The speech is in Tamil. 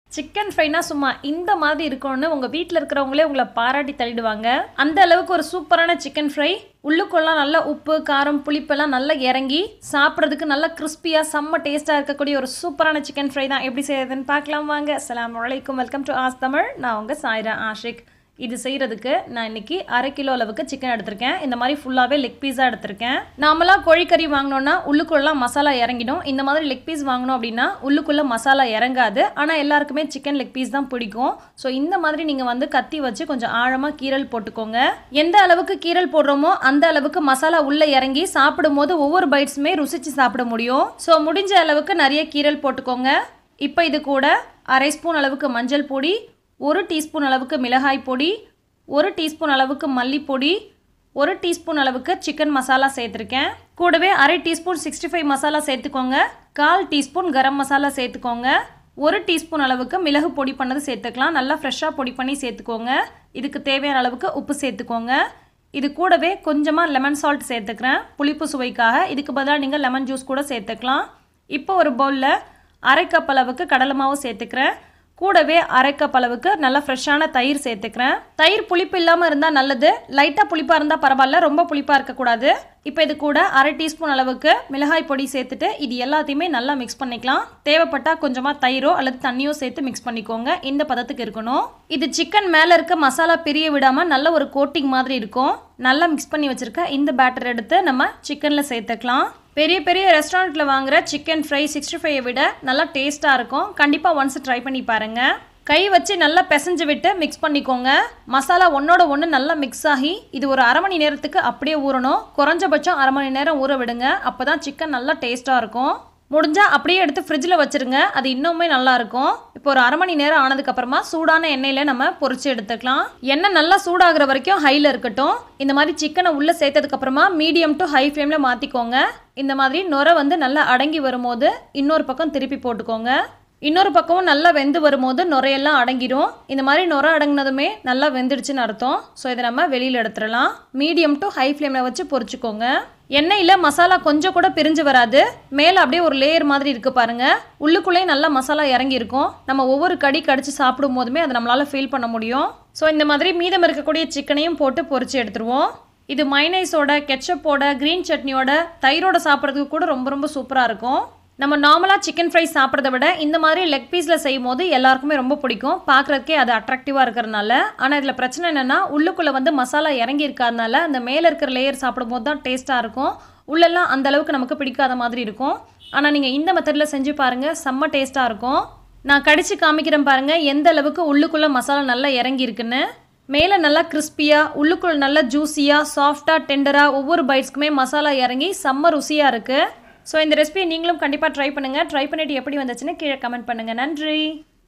சிக்கன் ஃப்ரைனா சும்மா இந்த மாதிரி இருக்கணும்னு உங்கள் வீட்டில் இருக்கிறவங்களே உங்களை பாராட்டி தள்ளிடுவாங்க அந்த அளவுக்கு ஒரு சூப்பரான சிக்கன் ஃப்ரை உள்ளுக்குள்ளலாம் நல்ல உப்பு காரம் புளிப்பெல்லாம் நல்லா இறங்கி சாப்பிட்றதுக்கு நல்லா கிறிஸ்பியாக செம்ம டேஸ்ட்டாக இருக்கக்கூடிய ஒரு சூப்பரான சிக்கன் ஃப்ரை தான் எப்படி செய்யறதுன்னு பார்க்கலாம் வாங்க அஸ்ஸலாமு அலைக்கும் வெல்கம் டு ஆஸ் தமிழ் நான் உங்கள் சாய்ரா ஆஷிக் இது செய்கிறதுக்கு நான் இன்னைக்கு அரை கிலோ அளவுக்கு சிக்கன் எடுத்திருக்கேன் இந்த மாதிரி ஃபுல்லாகவே லெக் பீஸாக எடுத்திருக்கேன் நாமளாக கோழிக்கறி வாங்கினோன்னா உள்ளுக்குள்ளலாம் மசாலா இறங்கிடும் இந்த மாதிரி லெக் பீஸ் வாங்கினோம் அப்படின்னா உள்ளுக்குள்ளே மசாலா இறங்காது ஆனால் எல்லாருக்குமே சிக்கன் லெக் பீஸ் தான் பிடிக்கும் ஸோ இந்த மாதிரி நீங்கள் வந்து கத்தி வச்சு கொஞ்சம் ஆழமாக கீரல் போட்டுக்கோங்க எந்த அளவுக்கு கீரல் போடுறோமோ அந்த அளவுக்கு மசாலா உள்ளே இறங்கி சாப்பிடும்போது ஒவ்வொரு பைட்ஸுமே ருசிச்சு சாப்பிட முடியும் ஸோ முடிஞ்ச அளவுக்கு நிறைய கீரல் போட்டுக்கோங்க இப்போ இது கூட அரை ஸ்பூன் அளவுக்கு மஞ்சள் பொடி ஒரு டீஸ்பூன் அளவுக்கு மிளகாய் பொடி ஒரு டீஸ்பூன் அளவுக்கு மல்லிப்பொடி ஒரு டீஸ்பூன் அளவுக்கு சிக்கன் மசாலா சேர்த்துருக்கேன் கூடவே அரை டீஸ்பூன் சிக்ஸ்டி ஃபைவ் மசாலா சேர்த்துக்கோங்க கால் டீஸ்பூன் கரம் மசாலா சேர்த்துக்கோங்க ஒரு டீஸ்பூன் அளவுக்கு மிளகு பொடி பண்ணது சேர்த்துக்கலாம் நல்லா ஃப்ரெஷ்ஷாக பொடி பண்ணி சேர்த்துக்கோங்க இதுக்கு தேவையான அளவுக்கு உப்பு சேர்த்துக்கோங்க இது கூடவே கொஞ்சமாக லெமன் சால்ட் சேர்த்துக்கிறேன் புளிப்பு சுவைக்காக இதுக்கு பதிலாக நீங்கள் லெமன் ஜூஸ் கூட சேர்த்துக்கலாம் இப்போ ஒரு பவுலில் அரை கப் அளவுக்கு கடலை மாவு சேர்த்துக்கிறேன் கூடவே அரை கப் அளவுக்கு நல்லா ஃப்ரெஷ்ஷான தயிர் சேர்த்துக்கிறேன் தயிர் புளிப்பு இல்லாமல் இருந்தால் நல்லது லைட்டாக புளிப்பாக இருந்தால் பரவாயில்ல ரொம்ப புளிப்பாக இருக்கக்கூடாது இப்போ இது கூட அரை டீஸ்பூன் அளவுக்கு மிளகாய் பொடி சேர்த்துட்டு இது எல்லாத்தையுமே நல்லா மிக்ஸ் பண்ணிக்கலாம் தேவைப்பட்டால் கொஞ்சமாக தயிரோ அல்லது தண்ணியோ சேர்த்து மிக்ஸ் பண்ணிக்கோங்க இந்த பதத்துக்கு இருக்கணும் இது சிக்கன் மேலே இருக்க மசாலா பிரிய விடாமல் நல்ல ஒரு கோட்டிங் மாதிரி இருக்கும் நல்லா மிக்ஸ் பண்ணி வச்சுருக்க இந்த பேட்டர் எடுத்து நம்ம சிக்கனில் சேர்த்துக்கலாம் பெரிய பெரிய ரெஸ்டாரண்ட்டில் வாங்குற சிக்கன் ஃப்ரை சிக்ஸ்டி ஃபைவை விட நல்லா டேஸ்ட்டாக இருக்கும் கண்டிப்பாக ஒன்ஸ் ட்ரை பண்ணி பாருங்கள் கை வச்சு நல்லா பிசைஞ்சு விட்டு மிக்ஸ் பண்ணிக்கோங்க மசாலா ஒன்றோட ஒன்று நல்லா மிக்ஸ் ஆகி இது ஒரு அரை மணி நேரத்துக்கு அப்படியே ஊறணும் குறைஞ்சபட்சம் அரை மணி நேரம் ஊற விடுங்க அப்போ தான் சிக்கன் நல்லா டேஸ்ட்டாக இருக்கும் முடிஞ்சால் அப்படியே எடுத்து ஃப்ரிட்ஜில் வச்சுருங்க அது இன்னுமே நல்லா இருக்கும் இப்போ ஒரு அரை மணி நேரம் ஆனதுக்கப்புறமா சூடான எண்ணெயில் நம்ம பொரிச்சு எடுத்துக்கலாம் எண்ணெய் நல்லா சூடாகிற வரைக்கும் ஹையில் இருக்கட்டும் இந்த மாதிரி சிக்கனை உள்ளே சேர்த்ததுக்கப்புறமா மீடியம் டு ஹை ஃப்ளேமில் மாற்றிக்கோங்க இந்த மாதிரி நுரை வந்து நல்லா அடங்கி வரும்போது இன்னொரு பக்கம் திருப்பி போட்டுக்கோங்க இன்னொரு பக்கமும் நல்லா வெந்து வரும்போது நுரையெல்லாம் அடங்கிடும் இந்த மாதிரி நுரை அடங்கினதுமே நல்லா வெந்துடுச்சுன்னு அர்த்தம் ஸோ இதை நம்ம வெளியில் எடுத்துடலாம் மீடியம் டு ஹை ஃப்ளேமில் வச்சு பொரிச்சுக்கோங்க எண்ணெயில் மசாலா கொஞ்சம் கூட பிரிஞ்சு வராது மேலே அப்படியே ஒரு லேயர் மாதிரி இருக்குது பாருங்கள் உள்ளுக்குள்ளேயும் நல்லா மசாலா இறங்கியிருக்கும் நம்ம ஒவ்வொரு கடி கடிச்சு சாப்பிடும் போதுமே அதை நம்மளால் ஃபீல் பண்ண முடியும் ஸோ இந்த மாதிரி மீதம் இருக்கக்கூடிய சிக்கனையும் போட்டு பொரிச்சு எடுத்துருவோம் இது மைனைஸோட கெச்சப்போட க்ரீன் சட்னியோட தயிரோட சாப்பிட்றதுக்கு கூட ரொம்ப ரொம்ப சூப்பராக இருக்கும் நம்ம நார்மலாக சிக்கன் ஃப்ரை சாப்பிட்றத விட இந்த மாதிரி லெக் பீஸில் செய்யும் போது எல்லாருக்குமே ரொம்ப பிடிக்கும் பார்க்குறதுக்கே அது அட்ராக்டிவாக இருக்கிறதுனால ஆனால் இதில் பிரச்சனை என்னென்னா உள்ளுக்குள்ளே வந்து மசாலா இறங்கி இருக்காதனால அந்த மேலே இருக்கிற லேயர் சாப்பிடும்போது தான் டேஸ்ட்டாக இருக்கும் உள்ளெல்லாம் அந்த அளவுக்கு நமக்கு பிடிக்காத மாதிரி இருக்கும் ஆனால் நீங்கள் இந்த மெத்தடில் செஞ்சு பாருங்கள் செம்ம டேஸ்ட்டாக இருக்கும் நான் கடிச்சு காமிக்கிறேன் பாருங்கள் எந்த அளவுக்கு உள்ளுக்குள்ளே மசாலா நல்லா இறங்கி இருக்குன்னு மேலே நல்லா கிறிஸ்பியாக உள்ளுக்குள்ள நல்லா ஜூஸியாக சாஃப்டாக டெண்டராக ஒவ்வொரு பைட்ஸ்க்குமே மசாலா இறங்கி செம்ம ருசியாக இருக்குது ஸோ இந்த ரெசிபியை நீங்களும் கண்டிப்பாக ட்ரை பண்ணுங்கள் ட்ரை பண்ணிவிட்டு எப்படி வந்துச்சுன்னு கீழே கமெண்ட் பண்ணுங்கள் நன்றி